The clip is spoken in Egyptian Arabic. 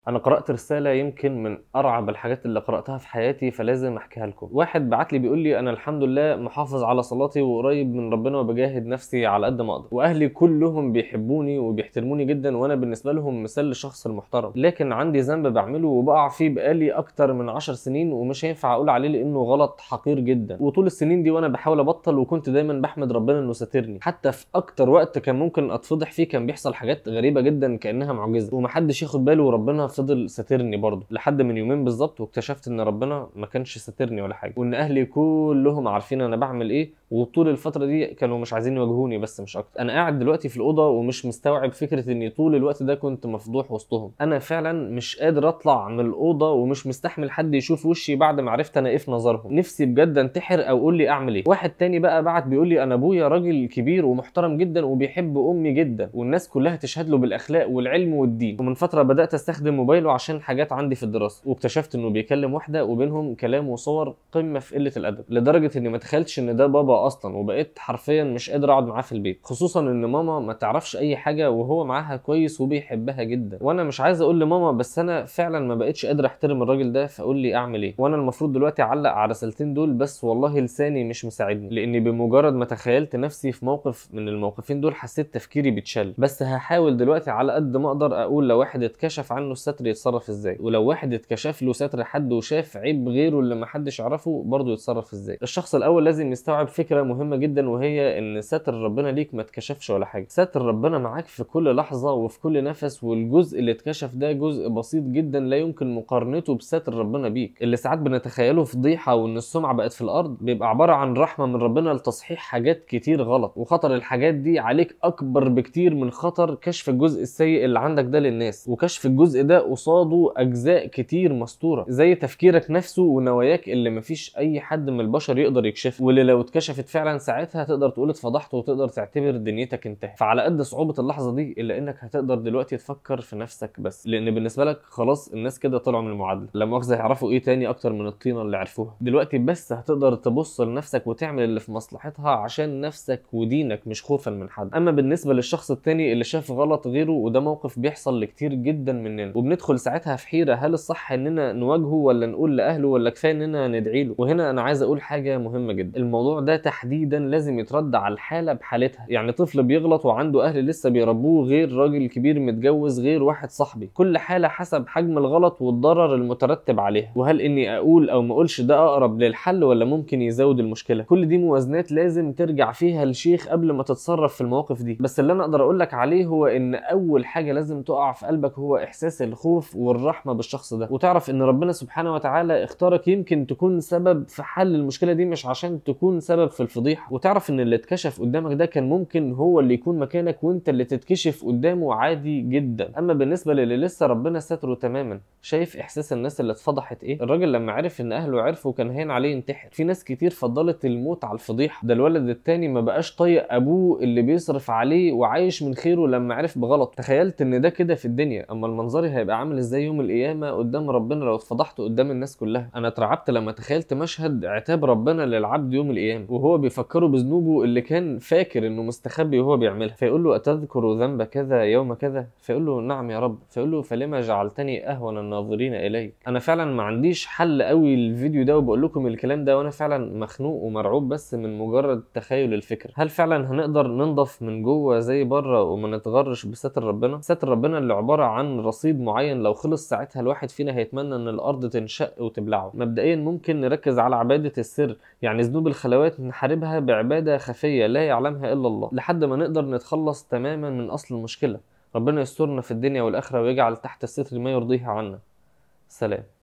انا قرات رساله يمكن من ارعب الحاجات اللي قراتها في حياتي فلازم احكيها لكم واحد بعت لي بيقول لي انا الحمد لله محافظ على صلاتي وقريب من ربنا وبجاهد نفسي على قد ما اقدر واهلي كلهم بيحبوني وبيحترموني جدا وانا بالنسبه لهم مثال للشخص المحترم لكن عندي ذنب بعمله وبقع فيه بقالي اكتر من عشر سنين ومش هينفع اقول عليه لانه غلط حقير جدا وطول السنين دي وانا بحاول ابطل وكنت دايما بحمد ربنا انه ساترني حتى في اكتر وقت كان ممكن اتفضح فيه كان بيحصل حاجات غريبه جدا كانها معجزه ومحدش ياخد باله وربنا فضل ساترني برضه لحد من يومين بالظبط واكتشفت ان ربنا ما كانش ساترني ولا حاجه وان اهلي كلهم عارفين انا بعمل ايه وطول الفتره دي كانوا مش عايزين يواجهوني بس مش اكتر انا قاعد دلوقتي في الاوضه ومش مستوعب فكره اني طول الوقت ده كنت مفضوح وسطهم انا فعلا مش قادر اطلع من الاوضه ومش مستحمل حد يشوف وشي بعد ما عرفت انا ايه في نظرهم نفسي بجد انتحر او اقول لي اعمل ايه واحد تاني بقى بعت بيقول لي انا ابويا راجل كبير ومحترم جدا وبيحب امي جدا والناس كلها تشهد له بالاخلاق والعلم والدين ومن فتره بدات استخدم موبايله عشان حاجات عندي في الدراسه واكتشفت انه بيكلم واحده وبينهم كلام وصور قمه في قله الادب لدرجه اني ما تخيلتش ان ده بابا اصلا وبقيت حرفيا مش قادر اقعد معاه في البيت خصوصا ان ماما ما تعرفش اي حاجه وهو معاها كويس وبيحبها جدا وانا مش عايز اقول لماما بس انا فعلا ما بقتش قادر احترم الراجل ده فاقول لي اعمل ايه وانا المفروض دلوقتي اعلق على الرسالتين دول بس والله لساني مش مساعدني لاني بمجرد ما تخيلت نفسي في موقف من الموقفين دول حسيت تفكيري بيتشل بس هحاول دلوقتي على قد ما اقدر اقول لو واحد اتكشف عنه الستر يتصرف ازاي ولو واحد اتكشف له ستر حد وشاف عيب غيره اللي محدش يعرفه برضه يتصرف ازاي الشخص الاول لازم يستوعب فكره مهمه جدا وهي ان ستر ربنا ليك ما اتكشفش ولا حاجه ستر ربنا معاك في كل لحظه وفي كل نفس والجزء اللي اتكشف ده جزء بسيط جدا لا يمكن مقارنته بستر ربنا بيك اللي ساعات بنتخيله فضيحه وان السمعه بقت في الارض بيبقى عباره عن رحمه من ربنا لتصحيح حاجات كتير غلط وخطر الحاجات دي عليك اكبر بكتير من خطر كشف الجزء السيء اللي عندك ده للناس وكشف الجزء ده قصاده اجزاء كتير مستوره زي تفكيرك نفسه ونواياك اللي مفيش اي حد من البشر يقدر يكشفها واللي لو اتكشفت فعلا ساعتها تقدر تقول اتفضحت وتقدر تعتبر دنيتك انتهت فعلى قد صعوبه اللحظه دي الا انك هتقدر دلوقتي تفكر في نفسك بس لان بالنسبه لك خلاص الناس كده طلعوا من المعادله لا مؤاخذه يعرفوا ايه تاني اكتر من الطينه اللي عرفوها دلوقتي بس هتقدر تبص لنفسك وتعمل اللي في مصلحتها عشان نفسك ودينك مش خوفا من حد اما بالنسبه للشخص التاني اللي شاف غلط غيره وده موقف بيحصل لكتير جدا مننا وبندخل ساعتها في حيره هل الصح اننا نواجهه ولا نقول لاهله ولا كفايه اننا ندعي له وهنا انا عايز اقول حاجه مهمه جدا الموضوع ده تحديدا لازم يترد على الحاله بحالتها يعني طفل بيغلط وعنده اهل لسه بيربوه غير راجل كبير متجوز غير واحد صاحبي كل حاله حسب حجم الغلط والضرر المترتب عليها وهل اني اقول او ما اقولش ده اقرب للحل ولا ممكن يزود المشكله كل دي موازنات لازم ترجع فيها للشيخ قبل ما تتصرف في المواقف دي بس اللي انا اقدر اقول لك عليه هو ان اول حاجه لازم تقع في قلبك هو احساس الخوف والرحمه بالشخص ده وتعرف ان ربنا سبحانه وتعالى اختارك يمكن تكون سبب في حل المشكله دي مش عشان تكون سبب في الفضيحه وتعرف ان اللي اتكشف قدامك ده كان ممكن هو اللي يكون مكانك وانت اللي تتكشف قدامه عادي جدا اما بالنسبه للي لسه ربنا ستره تماما شايف احساس الناس اللي اتفضحت ايه الراجل لما عرف ان اهله عرفوا كان هين عليه ينتحر في ناس كتير فضلت الموت على الفضيحه ده الولد التاني ما بقاش طايق ابوه اللي بيصرف عليه وعايش من خيره لما عرف بغلط تخيلت ان ده كده في الدنيا اما المنظري هيبقى عامل ازاي يوم القيامه قدام ربنا لو اتفضحت قدام الناس كلها انا اترعبت لما تخيلت مشهد عتاب ربنا للعبد يوم القيامه وهو بيفكره بذنوبه اللي كان فاكر انه مستخبي وهو بيعملها فيقول له اتذكر ذنب كذا يوم كذا فيقول له نعم يا رب فيقول له فلما جعلتني اهون الناظرين اليك انا فعلا ما عنديش حل قوي للفيديو ده وبقول لكم الكلام ده وانا فعلا مخنوق ومرعوب بس من مجرد تخيل الفكره هل فعلا هنقدر ننضف من جوه زي بره وما نتغرش بستر ربنا ستر ربنا اللي عباره عن رصيد معين لو خلص ساعتها الواحد فينا هيتمنى ان الارض تنشق وتبلعه مبدئيا ممكن نركز على عباده السر يعني ذنوب الخلوات نحاربها بعباده خفيه لا يعلمها الا الله لحد ما نقدر نتخلص تماما من اصل المشكله ربنا يسترنا في الدنيا والاخره ويجعل تحت الستر ما يرضيه عنا سلام